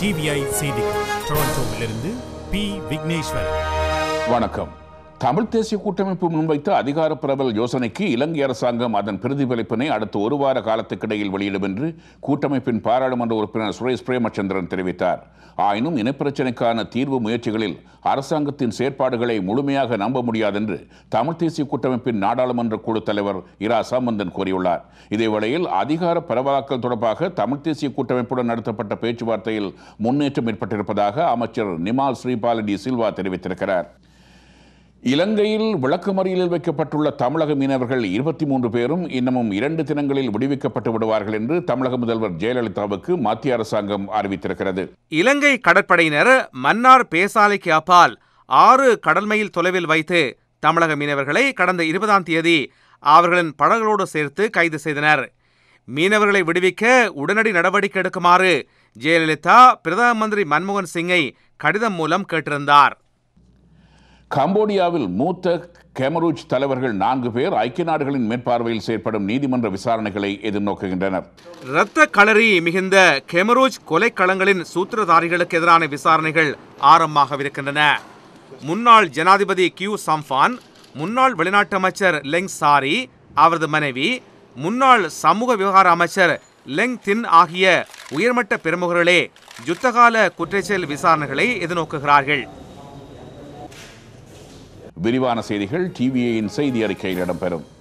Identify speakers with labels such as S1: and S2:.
S1: TVI செய்திகள் டொரண்டோவிலிருந்து B Vigneswaran
S2: வணக்கம் தமிழ் தேசிய கூட்டமைப்பு முன்வைத்த அதிகார பரவல் யோசனைக்கு இலங்கை அரசாங்கம் அதன் பிரதிபலிப்பினை அடுத்த ஒரு வார காலத்துக்கிடையில் வெளியிடும் என்று கூட்டமைப்பின் பாராளுமன்ற உறுப்பினர் சுரேஷ் பிரேமச்சந்திரன் தெரிவித்தார் ஆயினும் இனப்பிரச்சினைக்கான தீர்வு முயற்சிகளில் அரசாங்கத்தின் செயற்பாடுகளை முழுமையாக நம்ப முடியாதென்று தமிழ் தேசிய கூட்டமைப்பின் நாடாளுமன்ற குழு தலைவர் இரா சாமந்தன் கூறியுள்ளார் இதேவேளையில் அதிகார பரவலாக்கல் தொடர்பாக தமிழ் தேசிய கூட்டமைப்புடன் நடத்தப்பட்ட பேச்சுவார்த்தையில் முன்னேற்றம் ஏற்பட்டிருப்பதாக அமைச்சர் நிமால் ஸ்ரீபாலடி சில்வா தெரிவித்திருக்கிறார் இலங்கையில் விளக்குமறியலில் வைக்கப்பட்டுள்ள தமிழக மீனவர்கள் இருபத்தி மூன்று பேரும் இன்னமும் இரண்டு தினங்களில் விடுவிக்கப்பட்டு விடுவார்கள் என்று தமிழக முதல்வர் ஜெயலலிதாவுக்கு மத்திய அரசாங்கம் அறிவித்திருக்கிறது
S3: இலங்கை கடற்படையினர் மன்னார் பேசாலைக்கு அப்பால் ஆறு கடல் மைல் தொலைவில் வைத்து தமிழக மீனவர்களை கடந்த இருபதாம் தேதி அவர்களின் படகளோடு சேர்த்து கைது செய்தனர் மீனவர்களை விடுவிக்க உடனடி நடவடிக்கை எடுக்குமாறு ஜெயலலிதா பிரதம மந்திரி மன்மோகன் சிங்கை கடிதம் மூலம் கேட்டிருந்தார்
S2: கம்போடியாவில் மூத்த கெமரூஜ் தலைவர்கள் நான்கு பேர் ஐக்கிய நாடுகளின் மேற்பார்வையில் செயற்படும் நீதிமன்ற விசாரணைகளை எதிர்நோக்குகின்றனர்
S3: இரத்த களறி மிகுந்த கெமரூஜ் கொலைக்களங்களின் சூத்திரதாரிகளுக்கு எதிரான விசாரணைகள் ஆரம்பமாகவிருக்கின்றன முன்னாள் ஜனாதிபதி கியூ சம்பான் முன்னாள் வெளிநாட்டு அமைச்சர் லெங் சாரி அவரது மனைவி முன்னாள் சமூக விவகார அமைச்சர் லெங் தின் ஆகிய உயர்மட்ட பிரமுகர்களே யுத்தகால குற்றச்செயல் விசாரணைகளை எதிர்நோக்குகிறார்கள்
S2: விரிவான செய்திகள் டிவிஏயின் செய்தி அறிக்கையில் இடம்பெறும்